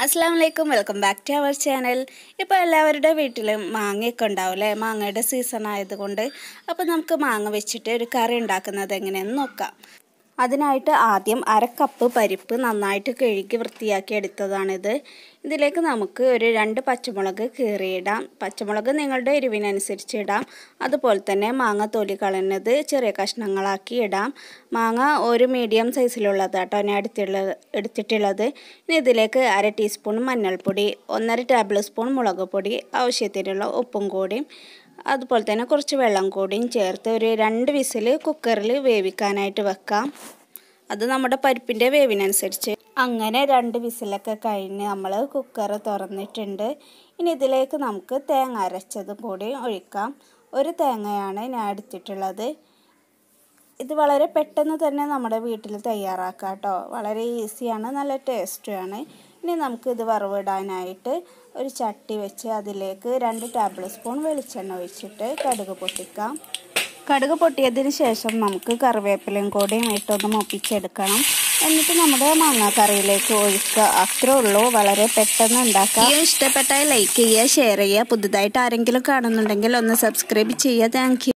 അസ്സാം വലൈക്കും welcome back to our channel ഇപ്പോൾ എല്ലാവരുടെ വീട്ടിലും മാങ്ങയൊക്കെ ഉണ്ടാവും അല്ലേ മാങ്ങയുടെ സീസൺ ആയതുകൊണ്ട് അപ്പോൾ നമുക്ക് മാങ്ങ വെച്ചിട്ട് ഒരു കറി ഉണ്ടാക്കുന്നത് എങ്ങനെയെന്ന് നോക്കാം അതിനായിട്ട് ആദ്യം അര കപ്പ് പരിപ്പ് നന്നായിട്ട് കഴുകി വൃത്തിയാക്കി എടുത്തതാണിത് ഇതിലേക്ക് നമുക്ക് ഒരു രണ്ട് പച്ചമുളക് കീറിയിടാം പച്ചമുളക് നിങ്ങളുടെ എരിവിനനുസരിച്ച് ഇടാം അതുപോലെ തന്നെ മാങ്ങ തൊലി കളഞ്ഞത് ചെറിയ കഷ്ണങ്ങളാക്കി ഇടാം മാങ്ങ ഒരു മീഡിയം സൈസിലുള്ളത് കേട്ടോ ഞാൻ എടുത്തുള്ളത് എടുത്തിട്ടുള്ളത് ഇനി ഇതിലേക്ക് അര ടീസ്പൂൺ മഞ്ഞൾപ്പൊടി ഒന്നര ടേബിൾ സ്പൂൺ മുളക് പൊടി ആവശ്യത്തിനുള്ള ഉപ്പും കൂടിയും അതുപോലെ തന്നെ കുറച്ച് വെള്ളം കൂടിയും ചേർത്ത് ഒരു രണ്ട് വിസിൽ കുക്കറിൽ വേവിക്കാനായിട്ട് വെക്കാം അത് നമ്മുടെ പരിപ്പിൻ്റെ വേവിനനുസരിച്ച് അങ്ങനെ രണ്ട് വിസിലൊക്കെ കഴിഞ്ഞ് നമ്മൾ കുക്കർ തുറന്നിട്ടുണ്ട് ഇനി ഇതിലേക്ക് നമുക്ക് തേങ്ങ അരച്ചതും കൂടി ഒഴിക്കാം ഒരു തേങ്ങയാണ് ഞാൻ എടുത്തിട്ടുള്ളത് ഇത് വളരെ പെട്ടെന്ന് തന്നെ നമ്മുടെ വീട്ടിൽ തയ്യാറാക്കാം കേട്ടോ വളരെ ഈസിയാണ് നല്ല ടേസ്റ്റുമാണ് ഇനി നമുക്ക് ഇത് വറവിടാനായിട്ട് ഒരു ചട്ടി വെച്ച് അതിലേക്ക് രണ്ട് ടേബിൾ സ്പൂൺ വെളിച്ചെണ്ണ ഒഴിച്ചിട്ട് കടുക് പൊട്ടിക്കാം കടുക് പൊട്ടിയതിന് ശേഷം നമുക്ക് കറിവേപ്പിലയും കൂടിയും ഇട്ടൊന്ന് മുപ്പിച്ചെടുക്കണം എന്നിട്ട് നമ്മുടെ മാങ്ങ കറിയിലേക്ക് ഒഴിക്കുക അത്രേ ഉള്ളൂ വളരെ പെട്ടെന്ന് ഉണ്ടാക്കാം ഈ ഇഷ്ടപ്പെട്ടാൽ ലൈക്ക് ചെയ്യുക ഷെയർ ചെയ്യുക പുതുതായിട്ട് ആരെങ്കിലും കാണുന്നുണ്ടെങ്കിൽ ഒന്ന് സബ്സ്ക്രൈബ് ചെയ്യുക താങ്ക്